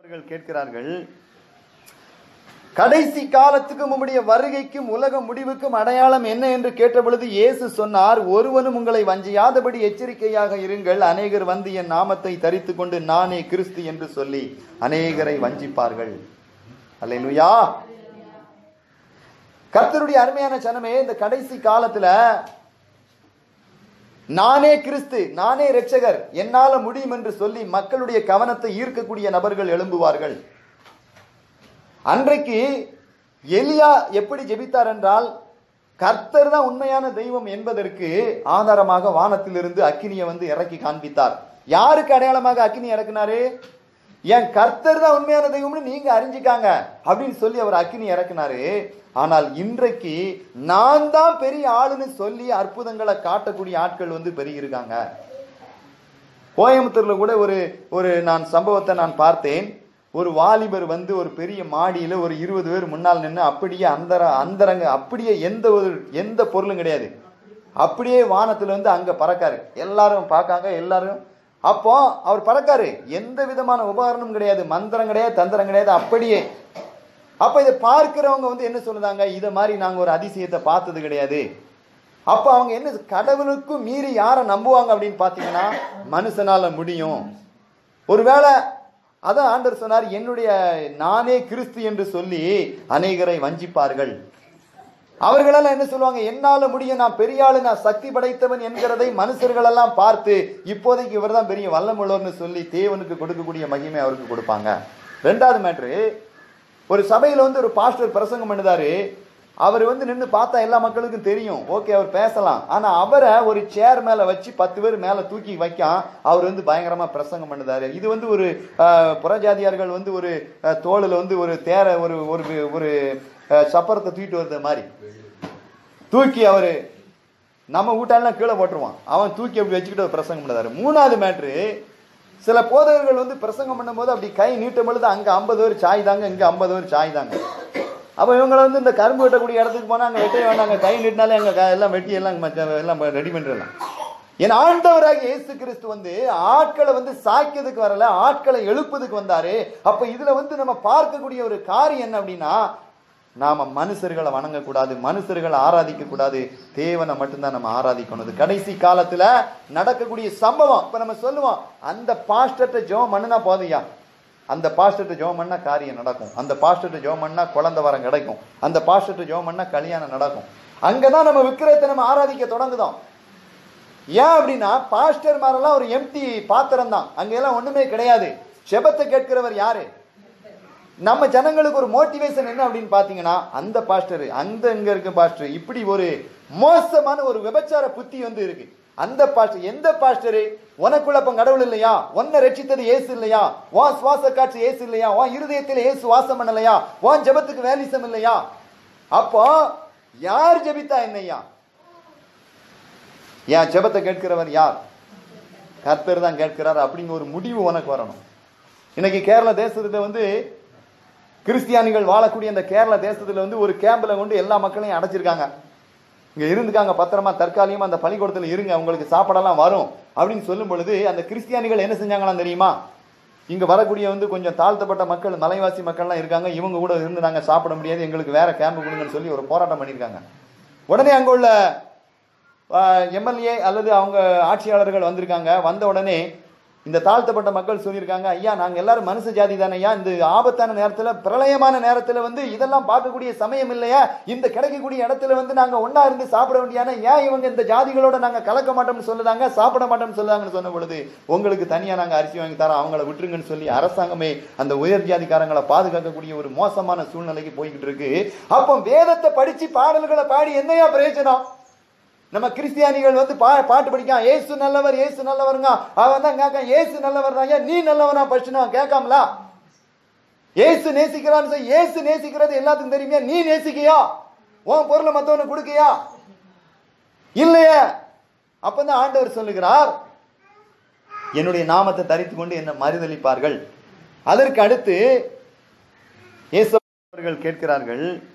அவர்கள் கேட்கிறார்கள் கடைசி காலத்துக்கும் உம்முடைய வருகைக்கும் உலக முடிவுக்கும் அடையாளம் என்ன என்று கேட்டபொழுது இயேசு சொன்னார் ஒருவனும் உங்களை வஞ்சியாதபடி எச்சரிக்கையாக இருங்கள் அநேகர் வந்து என் நாமத்தை தரித்துக் கொண்டு நானே கிறிஸ்து என்று சொல்லி அநேகரை வஞ்சிப்பார்கள் அல்லேலூயா கர்த்தருடைய அருமையான சனமே இந்த கடைசி காலத்துல நானே கிறிஸ்து நானே இரட்சகர் என்னால முடியும் என்று சொல்லி மக்களுடைய கவனத்தை ஈர்க்கக்கூடிய நபர்கள் எழும்புவார்கள் அன்றைக்கு எலியா எப்படி ஜெபித்தார் என்றால் கர்த்தர் தான் உண்மையான தெய்வம் என்பதற்கு ஆதாரமாக வானத்திலிருந்து அக்கினியை வந்து இறக்கி காண்பித்தார் யாருக்கு அடையாளமாக அக்கினி இறக்குனாரு என் கர்த்தர் தான் உண்மையான தெய்வம்னு நீங்க அறிஞ்சிக்காங்க அப்படின்னு சொல்லி அவர் அக்கினி இறக்குனாரு ஆனால் இன்றைக்கு நான் தான் பெரிய ஆளுன்னு சொல்லி அற்புதங்களை காட்டக்கூடிய ஆட்கள் வந்து பெருகியிருக்காங்க கோயம்புத்தூர்ல கூட ஒரு ஒரு நான் சம்பவத்தை நான் பார்த்தேன் ஒரு வாலிபர் வந்து ஒரு பெரிய மாடியில ஒரு இருபது பேர் முன்னால் நின்று அப்படியே அந்தர அந்தரங்க அப்படியே எந்த ஒரு எந்த பொருளும் கிடையாது அப்படியே வானத்துல வந்து அங்க பறக்காரு எல்லாரும் பார்க்காங்க எல்லாரும் அப்போ அவர் பறக்காரு எந்த விதமான உபகரணமும் கிடையாது மந்திரம் கிடையாது தந்திரம் கிடையாது அப்படியே அப்ப இதை பார்க்கிறவங்க வந்து என்ன சொல்லுதாங்க இதை மாதிரி நாங்க ஒரு அதிசயத்தை பார்த்தது கிடையாது அப்ப அவங்க என்ன கடவுளுக்கும் மீறி யாரை நம்புவாங்க அப்படின்னு பார்த்தீங்கன்னா மனுஷனால முடியும் ஒருவேளை அதான் ஆண்டவர் சொன்னார் என்னுடைய நானே கிறிஸ்து என்று சொல்லி அநேகரை வஞ்சிப்பார்கள் அவர்களெல்லாம் என்ன சொல்லுவாங்க என்னால முடியும் நான் பெரிய ஆளு நான் சக்தி படைத்தவன் என்கிறதை மனுஷர்கள் எல்லாம் பார்த்து இப்போதைக்கு இவர்தான் பெரிய வல்லமுள்ளவர்னு சொல்லி தேவனுக்கு கொடுக்கக்கூடிய மகிமை அவருக்கு கொடுப்பாங்க ரெண்டாவது மேட்ரு ஒரு சபையில வந்து ஒரு பாஸ்டர் பிரசங்கம் பண்ணுதாரு அவர் வந்து நின்று பார்த்தா எல்லா மக்களுக்கும் தெரியும் ஓகே அவர் பேசலாம் ஆனா அவரை ஒரு சேர் மேல வச்சு பத்து பேர் மேல தூக்கி வைக்கான் அவர் வந்து பயங்கரமா பிரசங்கம் பண்ணுதாரு இது வந்து ஒரு அஹ், புறஜாதியார்கள் வந்து ஒரு அஹ், தோளுல வந்து ஒரு தேர ஒரு ஒரு ஒரு அஹ், சப்பரத்தை தூக்கிட்டு வர்றது மாதிரி தூக்கி அவரு நம்ம வீட்டாலாம் கீழே போட்டுருவான் அவன் தூக்கி அப்படி வச்சுக்கிட்டு அவர் பிரசங்கம் பண்ணாரு மூணாவது மேட்ரு சில போதகர்கள் வந்து பிரசங்கம் பண்ணும்போது அப்படி கை நீட்டும் பொழுது அங்க ஐம்பது பேர் சாய் தாங்க இங்க ஐம்பது பேர் சாய் தாங்க அப்ப இவங்களை வந்து இந்த கரும்பு வெட்டக்கூடிய இடத்துக்கு போனா அங்க வெட்டவே வேண்டாங்க கை நீட்டினாலே அங்க க- எல்லாம் வெட்டி எல்லாம் மச்ச- எல்லாம் ரெடி பண்ணிடலாம் என் ஆண்டவராகிய இயேசு கிறிஸ்து வந்து ஆட்களை வந்து சாய்க்கிறதுக்கு வரல ஆட்களை எழுப்புறதுக்கு வந்தாரு அப்ப இதுல வந்து நம்ம பார்க்கக்கூடிய ஒரு காரியம் என்ன அப்படின்னா நாம மனுஷர்களை வணங்கக்கூடாது மனுஷர்களை ஆராதிக்க கூடாது தேவனை மட்டும்தான் நம்ம ஆராதிக்கணும் இது கடைசி காலத்துல நடக்கக்கூடிய சம்பவம் இப்ப நம்ம சொல்லுவோம் அந்த பாஸ்டர்ட்ட ஜெபம் பண்ணுனா போதையா அந்த பாஸ்டர்ட்ட ஜெபம் பண்ணா காரியம் நடக்கும் அந்த பாஸ்டர்ட்ட ஜெபம் பண்ணா குழந்தை வரம் கிடைக்கும் அந்த பாஸ்டர்ட்ட ஜெபம் பண்ணா கல்யாணம் நடக்கும் அங்கதான் நம்ம விக்கிரத்தை நம்ம ஆராதிக்க தொடங்குதோம் ஏன் அப்படின்னா பாஸ்டர் மாதிரிலாம் ஒரு எம்டி பாத்திரம் தான் அங்கெல்லாம் ஒண்ணுமே கிடையாது செபத்தை கேட்கிறவர் யாரு நம்ம ஜனங்களுக்கு ஒரு மோட்டிவேஷன் என்ன அப்படின்னு பாத்தீங்கன்னா அந்த பாஸ்டர் அந்த இங்க இருக்க பாஸ்டர் இப்படி ஒரு மோசமான ஒரு விபச்சார புத்தி வந்து இருக்கு அந்த பாஸ்டர் எந்த பாஸ்டரு உனக்குள்ள அப்ப கடவுள் இல்லையா உன்னை ரட்சித்தது ஏசு இல்லையா உன் சுவாச காற்று ஏசு இல்லையா உன் இருதயத்தில் ஏசு வாசம் பண்ணலையா உன் ஜெபத்துக்கு வேலிசம் இல்லையா அப்போ யார் ஜெபித்தா என்னையா என் ஜெபத்தை கேட்கிறவர் யார் கர்த்தர் தான் கேட்கிறார் அப்படிங்கிற ஒரு முடிவு உனக்கு வரணும் இன்னைக்கு கேரள தேசத்துல வந்து கிறிஸ்டியானிகள் வாழக்கூடிய அந்த கேரள தேசத்துல வந்து ஒரு கேம்ப்ல கொண்டு எல்லா மக்களையும் அடைச்சிருக்காங்க இங்க இருந்துக்காங்க பத்திரமா தற்காலிகமா அந்த பள்ளிக்கூடத்துல இருங்க உங்களுக்கு சாப்பாடெல்லாம் வரும் அப்படின்னு சொல்லும் பொழுது அந்த கிறிஸ்டியானிகள் என்ன செஞ்சாங்களாம் தெரியுமா இங்க வரக்கூடிய வந்து கொஞ்சம் தாழ்த்தப்பட்ட மக்கள் மலைவாசி மக்கள்லாம் இருக்காங்க இவங்க கூட இருந்து நாங்க சாப்பிட முடியாது எங்களுக்கு வேற கேம்ப் கொடுங்கன்னு சொல்லி ஒரு போராட்டம் பண்ணியிருக்காங்க உடனே அங்க உள்ள எம்எல்ஏ அல்லது அவங்க ஆட்சியாளர்கள் வந்திருக்காங்க வந்த உடனே இந்த தாழ்த்தப்பட்ட மக்கள் சொல்லியிருக்காங்க ஐயா நாங்க எல்லாரும் மனுஷ ஜாதி தானே ஐயா இந்த ஆபத்தான நேரத்துல பிரளயமான நேரத்துல வந்து இதெல்லாம் பார்க்கக்கூடிய சமயம் இல்லையா இந்த கிடைக்கக்கூடிய இடத்துல வந்து நாங்க ஒண்ணா இருந்து சாப்பிட வேண்டியான ஏன் இவங்க இந்த ஜாதிகளோட நாங்க கலக்க மாட்டோம்னு சொல்லுதாங்க சாப்பிட மாட்டோம்னு சொல்லுதாங்கன்னு சொன்ன பொழுது உங்களுக்கு தனியா நாங்க அரிசி வாங்கி தரோம் அவங்கள விட்டுருங்கன்னு சொல்லி அரசாங்கமே அந்த உயர் ஜாதிக்காரங்களை பாதுகாக்கக்கூடிய ஒரு மோசமான சூழ்நிலைக்கு போய்கிட்டு இருக்கு அப்போ வேதத்தை படிச்சு பாடல்களை பாடி என்னையா பிரயோஜனம் நம்ம கிறிஸ்டியானிகள் வந்து பா பாட்டு படிக்கான் ஏசு நல்லவர் ஏசு நல்லவருங்க அவன் தான் கேட்கான் ஏசு நல்லவர் தான் ஏன் நீ நல்லவனா படிச்சுனா கேட்காமலா ஏசு நேசிக்கிறான்னு சொல்லி ஏசு நேசிக்கிறது எல்லாத்துக்கும் தெரியுமே நீ நேசிக்கியா உன் பொருளை மத்தவனுக்கு கொடுக்கியா இல்லையே அப்பதான் ஆண்டவர் சொல்லுகிறார் என்னுடைய நாமத்தை தரித்து கொண்டு என்ன மறுதளிப்பார்கள் அதற்கு அடுத்து இயேசு அவர்கள் கேட்கிறார்கள்